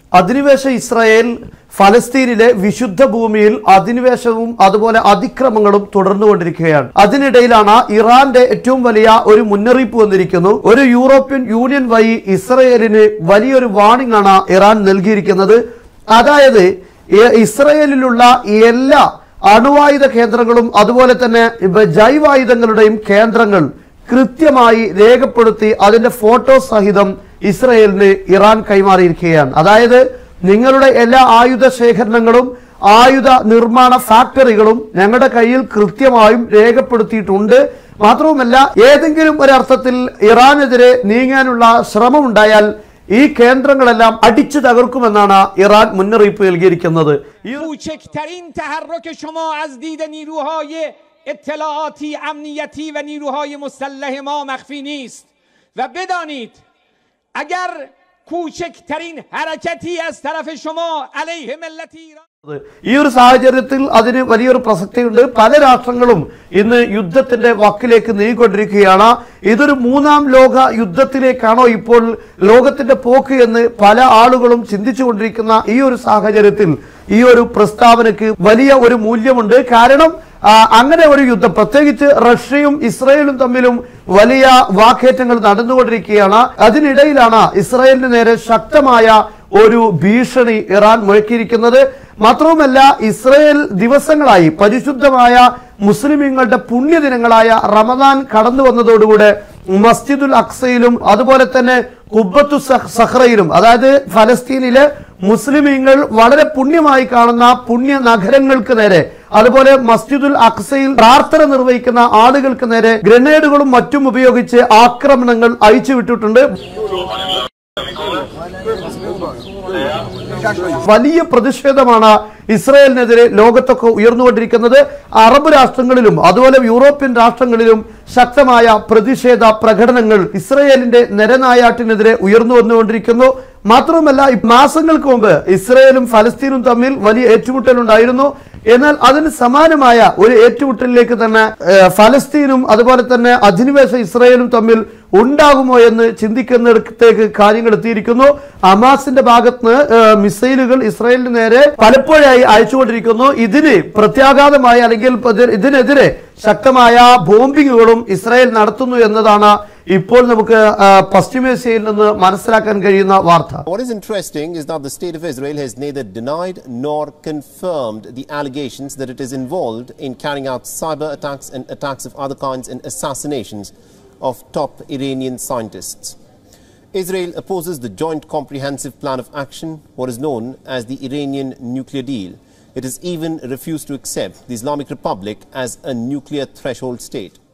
അധിനിവേശ ഇസ്രായേൽ ഫലസ്തീനിലെ വിശുദ്ധ ഭൂമിയിൽ അധിനിവേശവും അതുപോലെ അതിക്രമങ്ങളും തുടർന്നുകൊണ്ടിരിക്കുകയാണ് അതിനിടയിലാണ് ഇറാന്റെ ഏറ്റവും വലിയ ഒരു മുന്നറിയിപ്പ് വന്നിരിക്കുന്നു ഒരു യൂറോപ്യൻ യൂണിയൻ വഴി ഇസ്രായേലിന് വലിയൊരു വാണിംഗ് ആണ് ഇറാൻ നൽകിയിരിക്കുന്നത് അതായത് ഇ- ഇസ്രായേലിലുള്ള എല്ലാ അണുവായുധ കേന്ദ്രങ്ങളും അതുപോലെ തന്നെ ഇപ്പ ജൈവായുധങ്ങളുടെയും കേന്ദ്രങ്ങൾ കൃത്യമായി രേഖപ്പെടുത്തി അതിന്റെ ഫോട്ടോ സഹിതം ഇസ്രയേലിന് ഇറാൻ കൈമാറിയിരിക്കുകയാണ് അതായത് നിങ്ങളുടെ എല്ലാ ആയുധ ശേഖരണങ്ങളും ആയുധ നിർമ്മാണ ഫാക്ടറികളും ഞങ്ങളുടെ കയ്യിൽ കൃത്യമായും രേഖപ്പെടുത്തിയിട്ടുണ്ട് മാത്രവുമല്ല ഏതെങ്കിലും ഒരർത്ഥത്തിൽ ഇറാനെതിരെ നീങ്ങാനുള്ള ശ്രമം ഉണ്ടായാൽ ഈ കേന്ദ്രങ്ങളെല്ലാം അടിച്ചു തകർക്കുമെന്നാണ് ഇറാൻ മുന്നറിയിപ്പ് നൽകിയിരിക്കുന്നത് ഈ ഒരു کوچکترین تحرک شما از دید نیروهای اطلاعاتی امنیتی و نیروهای مسلح ما مخفی نیست و بدانید اگر کوچکترین حرکتی از طرف شما علیه ملت ایران ഈ ഒരു സാഹചര്യത്തിൽ അതിന് വലിയൊരു പ്രസക്തിയുണ്ട് പല രാഷ്ട്രങ്ങളും ഇന്ന് യുദ്ധത്തിന്റെ വക്കിലേക്ക് നീങ്ങിക്കൊണ്ടിരിക്കുകയാണ് ഇതൊരു മൂന്നാം ലോക യുദ്ധത്തിലേക്കാണോ ഇപ്പോൾ ലോകത്തിന്റെ പോക്ക് എന്ന് പല ആളുകളും ചിന്തിച്ചുകൊണ്ടിരിക്കുന്ന ഈ ഒരു സാഹചര്യത്തിൽ ഈ ഒരു പ്രസ്താവനയ്ക്ക് വലിയ ഒരു മൂല്യമുണ്ട് കാരണം ആ, അങ്ങനെ ഒരു യുദ്ധം പ്രത്യേകിച്ച് റഷ്യയും ഇസ്രയേലും തമ്മിലും വലിയ വാക്കേറ്റങ്ങൾ നടന്നുകൊണ്ടിരിക്കുകയാണ് അതിനിടയിലാണ് ഇസ്രയേലിന് നേരെ ശക്തമായ ഒരു ഭീഷണി ഇറാൻ മുഴക്കിയിരിക്കുന്നത് മാത്രവുമല്ല ഇസ്രയേൽ ദിവസങ്ങളായി പരിശുദ്ധമായ മുസ്ലിമീങ്ങളുടെ പുണ്യദിനങ്ങളായ റമദാൻ കടന്നു വന്നതോടുകൂടെ മസ്ജിദുൽ അക്സയിലും അതുപോലെ തന്നെ കുബത്തു സഹ് സഹ്റയിലും അതായത് ഫലസ്തീനിലെ മുസ്ലിമീങ്ങൾ വളരെ പുണ്യമായി കാണുന്ന പുണ്യ നഗരങ്ങൾക്ക് നേരെ അതുപോലെ മസ്ജിദുൽ അക്സയിൽ പ്രാർത്ഥന നിർവഹിക്കുന്ന ആളുകൾക്ക് നേരെ ഗ്രനേഡുകളും മറ്റും ഉപയോഗിച്ച് ആക്രമണങ്ങൾ അയച്ചുവിട്ടിട്ടുണ്ട് വലിയ പ്രതിഷേധമാണ് ഇസ്രായേലിനെതിരെ ലോകത്തൊക്കെ ഉയർന്നുകൊണ്ടിരിക്കുന്നത് അറബ് രാഷ്ട്രങ്ങളിലും അതുപോലെ യൂറോപ്യൻ രാഷ്ട്രങ്ങളിലും ശക്തമായ പ്രതിഷേധ പ്രകടനങ്ങൾ ഇസ്രായേലിന്റെ നിരനായാട്ടിനെതിരെ ഉയർന്നു വന്നുകൊണ്ടിരിക്കുന്നു മാത്രവുമല്ല ഈ മാസങ്ങൾക്ക് മുമ്പ് ഇസ്രായേലും ഫലസ്തീനും തമ്മിൽ വലിയ ഏറ്റുമുട്ടലുണ്ടായിരുന്നു എന്നാൽ അതിന് സമാനമായ ഒരു ഏറ്റുമുട്ടലിലേക്ക് തന്നെ ഏഹ്, ഫലസ്തീനും അതുപോലെ തന്നെ അധിനിവേശ ഇസ്രായേലും തമ്മിൽ ഉണ്ടാകുമോ എന്ന് ചിന്തിക്കുന്നിടത്തേക്ക് കാര്യങ്ങൾ എത്തിയിരിക്കുന്നു ഹമാസിന്റെ ഭാഗത്ത് നിന്ന് ഏഹ്, മിസൈലുകൾ ഇസ്രായേലിന് നേരെ പലപ്പോഴായി അയച്ചുകൊണ്ടിരിക്കുന്നു ഇതിന് പ്രത്യാഘാതമായി അല്ലെങ്കിൽ ഇത് ഇതിനെതിരെ ശക്തമായ ബോംബിങ്ങുകളും ഇസ്രായേൽ നടത്തുന്നു എന്നതാണ് ഇപ്പോൾ നമുക്ക് ആ, പശ്ചിമേഷ്യയിൽ നിന്ന് മനസ്സിലാക്കാൻ കഴിയുന്ന വാർത്ത What is interesting is that the state of Israel has neither denied nor confirmed the allegations that it is involved in carrying out cyber attacks and attacks of other kinds and assassinations of top Iranian scientists. Israel opposes the Joint Comprehensive Plan of Action, what is known as the Iranian nuclear deal. It has even refused to accept the Islamic Republic as a nuclear threshold state.